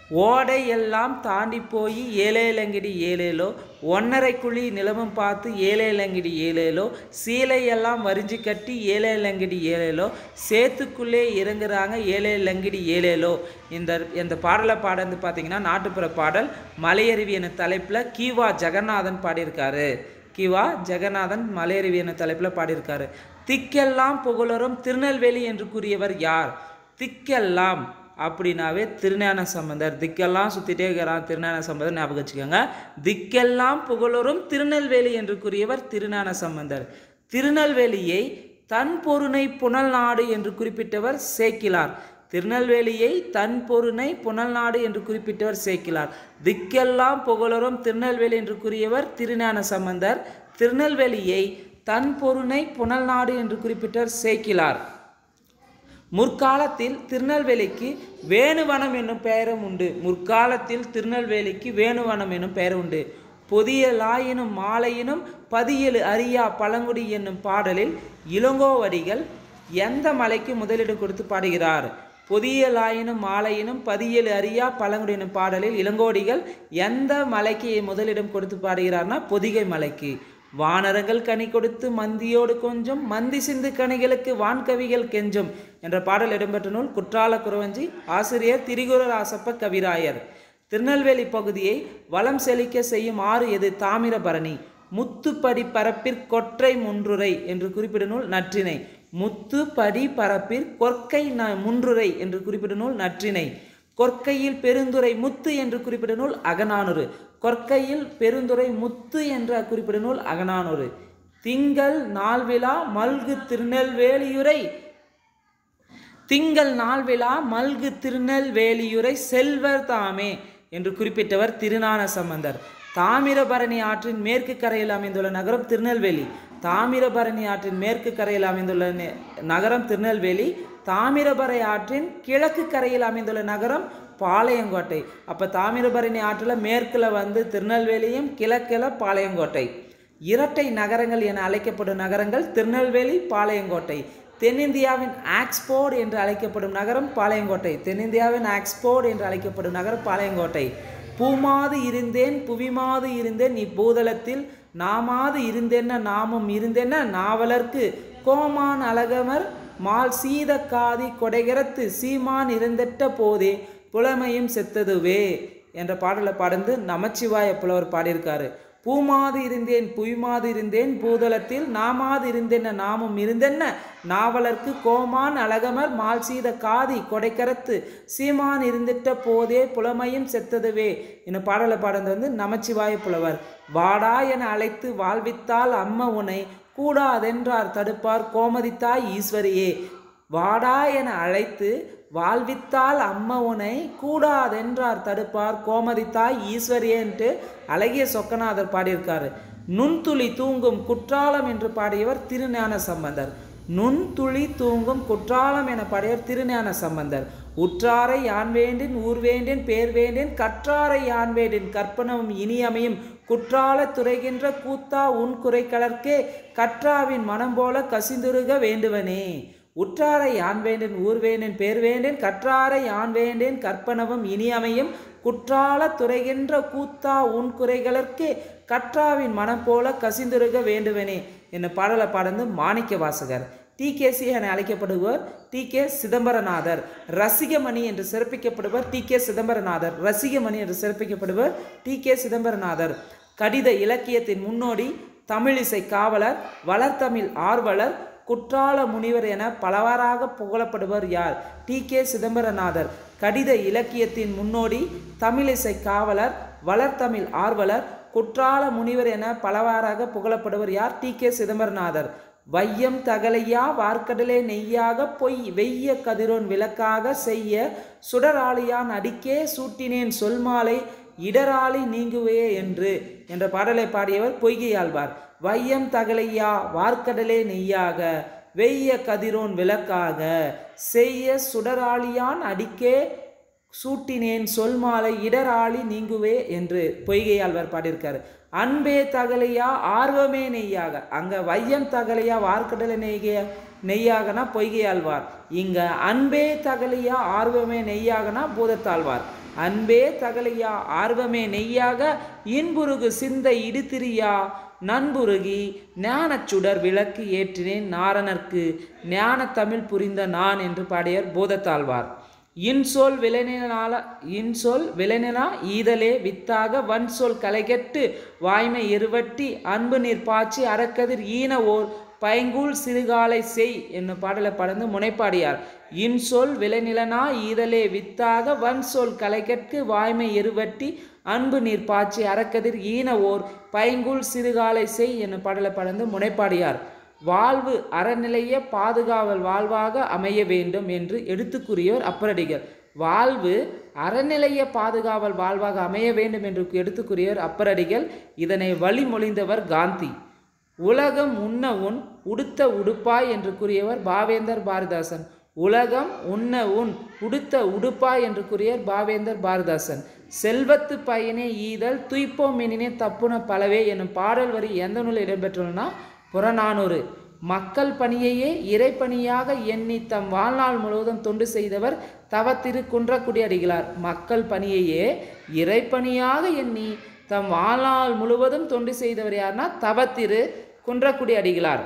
ஓடை எல்லாம் தாண்டி போய் ஏழேலங்கிடி ஏழேலோ ஒன்னரை குழி நிலமும் பார்த்து ஏழேலங்கிடி ஏழேலோ சீலையெல்லாம் வரிஞ்சு கட்டி ஏழேலங்கிடி ஏழேலோ சேத்துக்குள்ளே இறங்குறாங்க ஏழேலங்கிடி ஏழேலோ இந்த இந்த பாடலை பாடந்து பார்த்தீங்கன்னா நாட்டுப்புற பாடல் மலையருவி என தலைப்பில் கீவா ஜெகநாதன் பாடியிருக்காரு கிவா ஜெகநாதன் மலையருவி என தலைப்பில் பாடியிருக்காரு திக்கெல்லாம் புகழரும் திருநெல்வேலி என்று கூறியவர் யார் திக்கெல்லாம் அப்படின்னாவே திருஞான சம்பந்தர் திக்கெல்லாம் சுற்றிட்டே இருக்கிறான் திருஞான சம்பந்தர் ஞாபகம் வச்சுக்கோங்க திக்கெல்லாம் புகழரும் திருநெல்வேலி என்று கூறியவர் திருஞான சம்பந்தர் திருநெல்வேலியை தன் பொருணை புனல் நாடு என்று குறிப்பிட்டவர் சேக்கிலார் திருநெல்வேலியை தன் பொருணை புனல் நாடு என்று குறிப்பிட்டவர் சேக்கிலார் திக்கெல்லாம் புகழரும் திருநெல்வேலி என்று கூறியவர் திருஞான சம்பந்தர் திருநெல்வேலியை தன் பொருணை புனல் நாடு என்று குறிப்பிட்டவர் சேக்கிலார் முற்காலத்தில் திருநெல்வேலிக்கு வேணுவனம் என்னும் பெயரும் உண்டு முற்காலத்தில் திருநெல்வேலிக்கு வேணுவனம் என்னும் பெயர் உண்டு பொதியலாயினும் மாலையினும் பதியலு அரியா பழங்குடி என்னும் பாடலில் இளங்கோவடிகள் எந்த மலைக்கு முதலிடம் கொடுத்து பாடுகிறார் பொதியலாயினும் மாலையினும் பதியலு அரியா பழங்குடி என்னும் பாடலில் இளங்கோடிகள் எந்த மலைக்கு முதலிடம் கொடுத்து பாடுகிறார்னா பொதிகை மலைக்கு வானரங்கள் கனி கொடுத்து மந்தியோடு கொஞ்சம் மந்தி சிந்து கனிகளுக்கு வான்கவிகள் கெஞ்சும் என்ற பாடல் இடம்பெற்ற நூல் குற்றால குறவஞ்சி ஆசிரியர் திரிகுரராசப்ப கவிராயர் திருநெல்வேலி பகுதியை வளம் செழிக்க செய்யும் ஆறு எது தாமிரபரணி முத்துப்படி பரப்பிற் கொற்றை முன்றுரை என்று குறிப்பிடும் நூல் நற்றினை முத்து படி பரப்பிற் கொற்கை ந முன்றுரை என்று குறிப்பிடும் நூல் நற்றினை கொற்கையில் பெருந்துரை முத்து என்று குறிப்பிடும் நூல் அகநானூறு கொற்கையில் பெருந்துரை முத்து என்ற குறிப்பிடும் நூல் அகநானூறு திங்கள் நாள்விழா மல்கு திருநெல்வேலியுரை திங்கள் நாள்விழா மல்கு திருநெல்வேலியுரை செல்வர் தாமே என்று குறிப்பிட்டவர் திருஞான சம்பந்தர் தாமிரபரணி ஆற்றின் மேற்கு கரையில் அமைந்துள்ள நகரம் திருநெல்வேலி தாமிரபரணி ஆற்றின் மேற்கு கரையில் அமைந்துள்ள நெ- நகரம் திருநெல்வேலி தாமிரபரணி ஆற்றின் கிழக்கு கரையில் அமைந்துள்ள நகரம் பாளையங்கோட்டை அப்போ தாமிரபரணி ஆற்றில் மேற்கில் வந்து திருநெல்வேலியும் கிழக்கில் பாளையங்கோட்டை இரட்டை நகரங்கள் என அழைக்கப்படும் நகரங்கள் திருநெல்வேலி பாளையங்கோட்டை தென்னிந்தியாவின் ஆக்ஸ்போர்ட் என்று அழைக்கப்படும் நகரம் பாளையங்கோட்டை தென்னிந்தியாவின் ஆக்ஸ்போர்ட் என்று அழைக்கப்படும் நகரம் பாளையங்கோட்டை பூமாது இருந்தேன் புவிமாது இருந்தேன் இப்பூதலத்தில் நாமாது இருந்தென்ன நாமும் இருந்தென்ன நாவலர்க்கு கோமான் அழகமர் மால் சீத காதி கொடைகரத்து சீமான் இருந்தெட்ட போதே புலமையும் செத்ததுவே என்ற பாடலை பாடந்து நமச்சிவாய புலவர் பாடியிருக்காரு பூமாது இருந்தேன் புய்மாது இருந்தேன் பூதலத்தில் நாமாது இருந்தென்ன நாமும் இருந்தென்ன நாவலர்க்கு கோமான் அழகமர் மால் சீத காதி கொடைக்கரத்து சீமான் இருந்திட்ட போதே புலமையும் செத்ததுவே என்னும் பாடலை பாடந்து வந்து நமச்சிவாய புலவர் வாடா என அழைத்து வாழ்வித்தால் அம்ம உனை கூடாதென்றார் தடுப்பார் கோமதித்தாய் ஈஸ்வரியே வாடா என அழைத்து வாழ்வித்தால் அம்ம உனை கூடாதென்றார் தடுப்பார் கோமதித்தாய் ஈஸ்வரியே என்று அழகிய சொக்கநாதர் பாடியிருக்காரு நுண்துளி தூங்கும் குற்றாலம் என்று பாடியவர் திருஞான சம்பந்தர் நுண்துளி தூங்கும் குற்றாலம் என பாடியவர் திருஞான சம்பந்தர் உற்றாரை யான் வேண்டேன் ஊர் வேண்டேன் பேர் வேண்டேன் கற்றாரை யான் வேண்டேன் கற்பனவும் இனியமையும் குற்றால துறைகின்ற கூத்தா உன் குறைக்கலர்க்கே கற்றாவின் மனம் போல கசிந்துருக வேண்டுவனே உற்றாரை யான் வேண்டேன் ஊர் வேண்டேன் பேர் வேண்டேன் கற்றாரை யான் வேண்டேன் கற்பனவும் இனியமையும் குற்றால துறைகின்ற கூத்தா உன் குறைகளற்கே கற்றாவின் மனம் போல கசிந்துருக வேண்டுவனே என்ன பாடலை பாடந்து மாணிக்க வாசகர் டி சி என அழைக்கப்படுவர் டி கே சிதம்பரநாதர் ரசிகமணி என்று சிறப்பிக்கப்படுவர் டி கே சிதம்பரநாதர் ரசிகமணி என்று சிறப்பிக்கப்படுவர் டி கே சிதம்பரநாதர் கடித இலக்கியத்தின் முன்னோடி தமிழிசை காவலர் வளர்த்தமிழ் ஆர்வலர் குற்றால முனிவர் என பலவாறாக புகழப்படுவர் யார் டி கே சிதம்பரநாதர் கடித இலக்கியத்தின் முன்னோடி தமிழிசை காவலர் வளர்த்தமிழ் ஆர்வலர் குற்றால முனிவர் என பலவாறாக புகழப்படுவர் யார் டி கே சிதம்பரநாதர் வையம் தகலையா வார்க்கடலே நெய்யாக பொய் வெய்ய கதிரோன் விளக்காக செய்ய சுடராளியான் அடிக்கே சூட்டினேன் சொல்மாலை இடராளி நீங்குவே என்று என்ற பாடலை பாடியவர் பொய்கையாழ்வார் வையம் தகலையா வார்க்கடலே நெய்யாக வெய்ய கதிரோன் விளக்காக செய்ய சுடராளியான் அடிக்கே சூட்டினேன் சொல்மாலை இடராளி நீங்குவே என்று பொய்கையாழ்வார் பாடியிருக்காரு அன்பே தகலையா ஆர்வமே நெய்யாக அங்க வையம் தகலையா வார்க்கடலை நெய்ய நெய்யாகனா பொய்கையாழ்வார் இங்க அன்பே தகலையா ஆர்வமே நெய்யாகனா பூதத்தாழ்வார் அன்பே தகலையா ஆர்வமே நெய்யாக இன்புருகு சிந்தை இடுதிரியா நண்புருகி ஞானச் சுடர் விளக்கு ஏற்றினேன் நாரணர்க்கு ஞான தமிழ் புரிந்த நான் என்று பாடியவர் போதத்தாழ்வார் இன்சொல் விளைநிலால இன்சொல் விளைநிலா ஈதலே வித்தாக வன்சொல் களைகெட்டு வாய்மை இருவட்டி அன்பு நீர் பாய்ச்சி அறக்கதிர் ஈன ஓர் பைங்கூல் சிறுகாலை செய் என்னும் பாடலை படந்து முனைப்பாடியார் இன்சொல் விளைநிலனா ஈதலே வித்தாக வன்சொல் களைகற்கு வாய்மை எருவட்டி அன்பு நீர் பாய்ச்சி அறக்கதிர் ஈன ஓர் பைங்கூல் சிறுகாலை செய் என்னும் பாடலை படந்து முனைப்பாடியார் வாழ்வு அறநிலைய பாதுகாவல் வாழ்வாக அமைய வேண்டும் என்று எடுத்து கூறியோர் அப்பரடிகள் வாழ்வு அறநிலைய பாதுகாவல் வாழ்வாக அமைய வேண்டும் என்று எடுத்து கூறியோர் அப்பரடிகள் இதனை வழிமொழிந்தவர் காந்தி உலகம் உண்ண உன் உடுத்த உடுப்பாய் என்று கூறியவர் பாவேந்தர் பாரதாசன் உலகம் உண்ண உன் உடுத்த உடுப்பாய் என்று கூறியவர் பாவேந்தர் பாரதாசன் செல்வத்து பயனே ஈதல் துய்ப்போம் எனினே தப்புன பலவே என்னும் பாடல் வரி எந்த நூலில் இடம்பெற்றுள்ளனா புறநானூறு மக்கள் பணியையே இறைப்பணியாக எண்ணி தம் வாழ்நாள் முழுவதும் தொண்டு செய்தவர் தவத்திரு குன்றக்குடி அடிகளார் மக்கள் பணியையே இறைப்பணியாக எண்ணி தம் வாழ்நாள் முழுவதும் தொண்டு செய்தவர் யார்னா தவத்திரு குன்றக்குடி அடிகளார்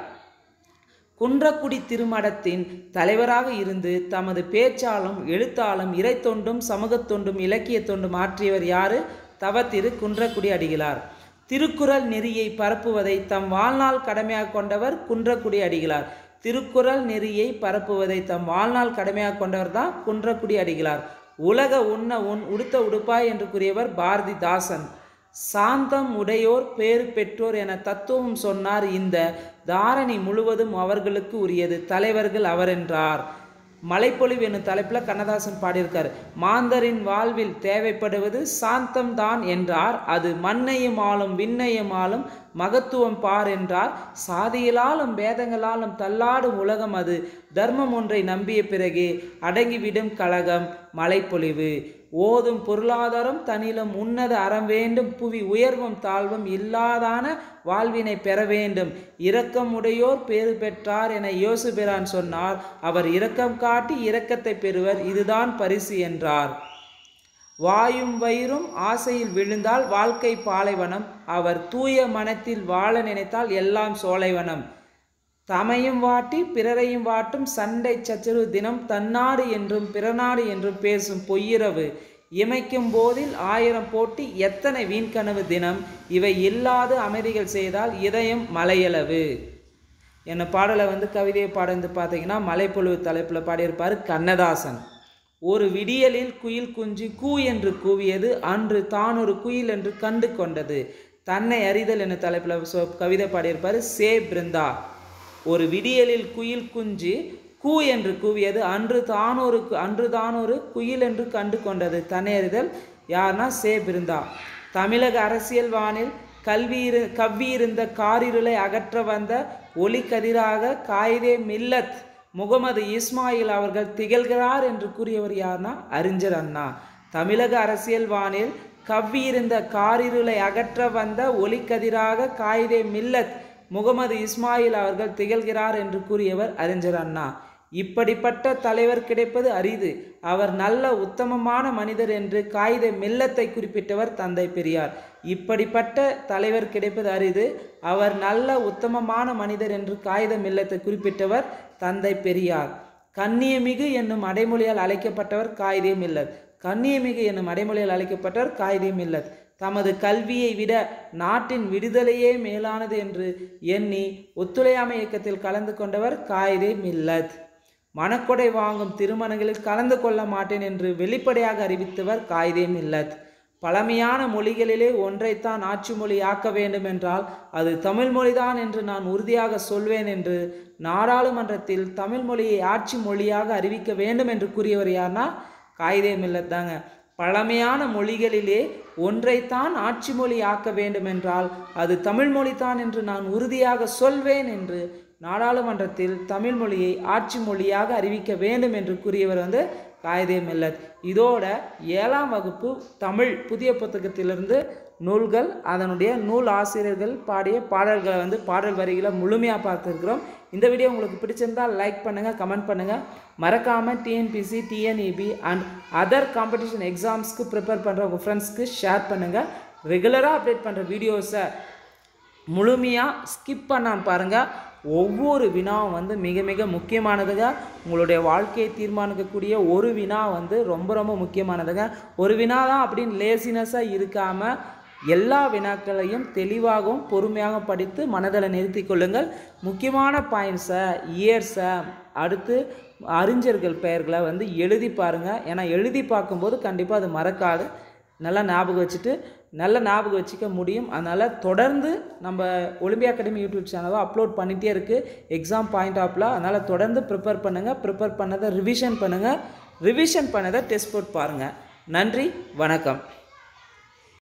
குன்றக்குடி திருமடத்தின் தலைவராக இருந்து தமது பேச்சாலும் எழுத்தாலும் இறைத்தொண்டும் சமூகத்தொண்டும் இலக்கிய தொண்டும் ஆற்றியவர் யாரு தவத்திரு குன்றக்குடி அடிகளார் திருக்குறள் நெறியை பரப்புவதை தம் வாழ்நாள் கடமையாக கொண்டவர் குன்றக்குடி அடிகளார் திருக்குறள் நெறியை பரப்புவதை தம் வாழ்நாள் கடமையாக கொண்டவர் தான் குன்றக்குடி அடிகளார் உலக உண்ண உன் உடுத்த உடுப்பாய் என்று கூறியவர் பாரதிதாசன் சாந்தம் உடையோர் பேறு பெற்றோர் என தத்துவம் சொன்னார் இந்த தாரணி முழுவதும் அவர்களுக்கு உரியது தலைவர்கள் அவரென்றார் மலைப்பொழிவு என்னும் தலைப்பில் கண்ணதாசன் பாடியிருக்கார் மாந்தரின் வாழ்வில் தேவைப்படுவது சாந்தம் தான் என்றார் அது மண்ணையும் ஆளும் விண்ணையும் ஆளும் மகத்துவம் பார் என்றார் சாதியிலாலும் வேதங்களாலும் தள்ளாடும் உலகம் அது தர்மம் ஒன்றை நம்பிய பிறகே அடங்கிவிடும் கழகம் மலைப்பொழிவு ஓதும் பொருளாதாரம் தனிலும் உன்னத அறம் வேண்டும் புவி உயர்வும் தாழ்வும் இல்லாதான வாழ்வினை பெற வேண்டும் இரக்கம் உடையோர் பேறு பெற்றார் என யோசுபிரான் சொன்னார் அவர் இரக்கம் காட்டி இரக்கத்தை பெறுவர் இதுதான் பரிசு என்றார் வாயும் வயிறும் ஆசையில் விழுந்தால் வாழ்க்கை பாலைவனம் அவர் தூய மனத்தில் வாழ நினைத்தால் எல்லாம் சோலைவனம் தமையும் வாட்டி பிறரையும் வாட்டும் சண்டை சச்சரவு தினம் தன்னாடு என்றும் பிறநாடு என்றும் பேசும் பொய்யிரவு இமைக்கும் போதில் ஆயிரம் போட்டி எத்தனை வீண்கனவு தினம் இவை இல்லாது அமைதிகள் செய்தால் இதயம் மலையளவு என்ன பாடலை வந்து கவிதையை பாடந்து பார்த்தீங்கன்னா மலைப்பொழிவு தலைப்பில் பாடியிருப்பார் கண்ணதாசன் ஒரு விடியலில் குயில் குஞ்சு கூ என்று கூவியது அன்று தான் ஒரு குயில் என்று கண்டு கொண்டது தன்னை அறிதல் என்ற தலைப்பில் சொ கவிதை பாடியிருப்பார் சே பிருந்தா ஒரு விடியலில் குயில் குஞ்சு கூ என்று கூவியது அன்று தானொரு அன்று தானொரு குயில் என்று கண்டு கொண்டது தன்னை அறிதல் யார்னா சே பிருந்தா தமிழக அரசியல் வானில் கல்வியிரு கவ்வியிருந்த காரிருளை அகற்ற வந்த ஒளி கதிராக காயிதே மில்லத் முகமது இஸ்மாயில் அவர்கள் திகழ்கிறார் என்று கூறியவர் யார்னா அறிஞர் அண்ணா தமிழக அரசியல் வானில் கவ்வியிருந்த காரிருளை அகற்ற வந்த ஒளிக்கதிராக காயிதே மில்லத் முகமது இஸ்மாயில் அவர்கள் திகழ்கிறார் என்று கூறியவர் அறிஞர் அண்ணா இப்படிப்பட்ட தலைவர் கிடைப்பது அரிது அவர் நல்ல உத்தமமான மனிதர் என்று காகித மில்லத்தை குறிப்பிட்டவர் தந்தை பெரியார் இப்படிப்பட்ட தலைவர் கிடைப்பது அரிது அவர் நல்ல உத்தமமான மனிதர் என்று காகித மில்லத்தை குறிப்பிட்டவர் தந்தை பெரியார் கண்ணியமிகு என்னும் அடைமொழியால் அழைக்கப்பட்டவர் காயிதே மில்லத் கண்ணியமிகு என்னும் அடைமொழியால் அழைக்கப்பட்டவர் காயிதே மில்லத் தமது கல்வியை விட நாட்டின் விடுதலையே மேலானது என்று எண்ணி ஒத்துழையாமை இயக்கத்தில் கலந்து கொண்டவர் காயிதே மில்லத் மணக்கொடை வாங்கும் திருமணங்களில் கலந்து கொள்ள மாட்டேன் என்று வெளிப்படையாக அறிவித்தவர் காயிதே மில்லத் பழமையான மொழிகளிலே ஒன்றைத்தான் ஆட்சி மொழி ஆக்க வேண்டும் என்றால் அது தமிழ் மொழிதான் என்று நான் உறுதியாக சொல்வேன் என்று நாடாளுமன்றத்தில் தமிழ் மொழியை ஆட்சி மொழியாக அறிவிக்க வேண்டும் என்று கூறியவர் யார்னா காயிதே மில்லத் தாங்க பழமையான மொழிகளிலே ஒன்றைத்தான் ஆட்சி மொழி ஆக்க வேண்டுமென்றால் அது தமிழ் மொழிதான் என்று நான் உறுதியாக சொல்வேன் என்று நாடாளுமன்றத்தில் தமிழ் மொழியை ஆட்சி மொழியாக அறிவிக்க வேண்டும் என்று கூறியவர் வந்து காயிதே மில்லத் இதோட ஏழாம் வகுப்பு தமிழ் புதிய புத்தகத்திலிருந்து நூல்கள் அதனுடைய நூல் ஆசிரியர்கள் பாடிய பாடல்களை வந்து பாடல் வரிகளை முழுமையாக பார்த்துருக்குறோம் இந்த வீடியோ உங்களுக்கு பிடிச்சிருந்தால் லைக் பண்ணுங்கள் கமெண்ட் பண்ணுங்கள் மறக்காமல் TNPSC TNEB and other competition எக்ஸாம்ஸ்க்கு ப்ரிப்பேர் பண்ணுற உங்கள் ஃப்ரெண்ட்ஸ்க்கு ஷேர் பண்ணுங்கள் ரெகுலராக அப்டேட் பண்ணுற வீடியோஸை முழுமையாக ஸ்கிப் பண்ணாம பாருங்கள் ஒவ்வொரு வினாவும் வந்து மிக மிக முக்கியமானதுங்க உங்களுடைய வாழ்க்கையை தீர்மானிக்கக்கூடிய ஒரு வினா வந்து ரொம்ப ரொம்ப முக்கியமானதுங்க ஒரு வினா தான் அப்படின்னு லேசினஸாக இருக்காமல் எல்லா வினாக்களையும் தெளிவாகவும் பொறுமையாக படித்து மனதில் நிறுத்தி கொள்ளுங்கள் முக்கியமான பாயிண்ட்ஸை இயர்ஸை அடுத்து அறிஞர்கள் பெயர்களை வந்து எழுதி பாருங்கள் ஏன்னா எழுதி பார்க்கும்போது கண்டிப்பாக அது மறக்காது நல்லா ஞாபகம் வச்சுட்டு நல்ல ஞாபகம் வச்சுக்க முடியும் அதனால் தொடர்ந்து நம்ம ஒலிம்பியா அகாடமி யூடியூப் சேனலை அப்லோட் பண்ணிகிட்டே இருக்குது எக்ஸாம் பாயிண்ட் ஆஃப்ல அதனால் தொடர்ந்து ப்ரிப்பேர் பண்ணுங்கள் ப்ரிப்பேர் பண்ணதை ரிவிஷன் பண்ணுங்கள் ரிவிஷன் பண்ணதை டெஸ்ட் போட்டு பாருங்கள் நன்றி வணக்கம்